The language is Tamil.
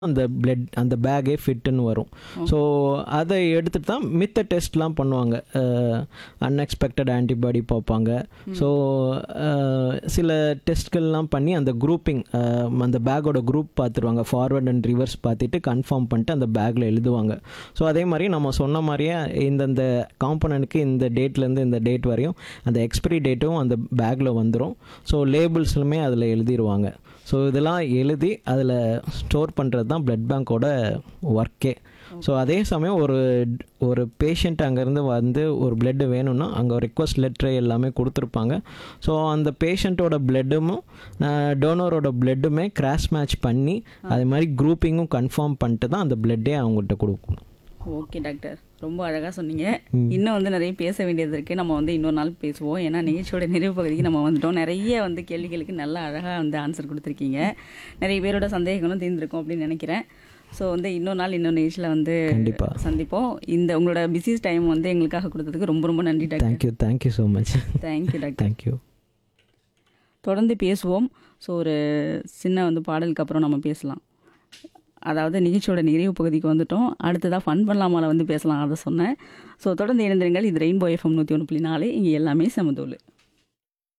அந்த பிளட் அந்த பேக்கே ஃபிட்டுன்னு வரும் ஸோ அதை எடுத்துட்டு தான் மித்த டெஸ்ட்லாம் பண்ணுவாங்க அன்எக்ஸ்பெக்டட் ஆன்டிபாடி பார்ப்பாங்க ஸோ சில டெஸ்ட்கள்லாம் பண்ணி அந்த குரூப்பிங் அந்த பேக்கோட குரூப் பார்த்துருவாங்க ஃபார்வர்ட் அண்ட் ரிவர்ஸ் பார்த்துட்டு கன்ஃபார்ம் பண்ணிட்டு அந்த பேக்கில் எழுதுவாங்க ஸோ அதே மாதிரி நம்ம சொன்ன மாதிரியே இந்தந்த காம்பனண்ட்க்கு இந்த டேட்லேருந்து இந்த டேட் வரையும் அந்த எக்ஸ்பிரி டேட்டும் அந்த பேக்கில் வந்துடும் ஸோ லேபிள்ஸ்லுமே அதில் எழுதிடுவாங்க ஸோ இதெல்லாம் எழுதி அதில் ஸ்டோர் பண்ணுறது தான் பிளட் பேங்க்கோட ஒர்க்கே ஸோ அதே சமயம் ஒரு ஒரு பேஷண்ட் அங்கேருந்து வந்து ஒரு பிளட்டு வேணும்னா அங்கே ரிக்வஸ்ட் லெட்ரு எல்லாமே கொடுத்துருப்பாங்க ஸோ அந்த பேஷண்ட்டோட பிளட்டும் டோனரோட பிளட்டுமே கிராஸ் மேட்ச் பண்ணி அதே மாதிரி குரூப்பிங்கும் கன்ஃபார்ம் பண்ணிட்டு தான் அந்த பிளட்டே அவங்கள்ட்ட கொடுக்கணும் ஓகே டாக்டர் ரொம்ப அழகாக சொன்னீங்க இன்னும் வந்து நிறைய பேச வேண்டியது இருக்குது நம்ம வந்து இன்னொரு நாள் பேசுவோம் ஏன்னா நிகழ்ச்சியோட நிறைவு பகுதிக்கு நம்ம வந்துட்டோம் நிறைய வந்து கேள்விகளுக்கு நல்லா அழகாக வந்து ஆன்சர் கொடுத்துருக்கீங்க நிறைய பேரோட சந்தேகங்களும் தீர்ந்திருக்கும் அப்படின்னு நினைக்கிறேன் ஸோ வந்து இன்னொரு நாள் இன்னொரு நிகழ்ச்சியில் வந்து கண்டிப்பா. சந்திப்போம் இந்த உங்களோட பிஸி டைம் வந்து எங்களுக்காக கொடுத்ததுக்கு ரொம்ப ரொம்ப நன்றி doctor thank you thank you so much thank you doctor thank you தொடர்ந்து பேசுவோம் ஸோ ஒரு சின்ன வந்து பாடலுக்கு அப்புறம் நம்ம பேசலாம் அதாவது நிகழ்ச்சியோட நிறைவு பகுதிக்கு வந்துட்டோம் அடுத்ததாக ஃபன் பண்ணலாமால வந்து பேசலாம் அதை சொன்னேன் ஸோ தொடர்ந்து இணைந்திருங்கள் இது ரெயின்போ எஃப்எம் நூற்றி ஒன்று புள்ளி நாலு இங்கே எல்லாமே சமதோல்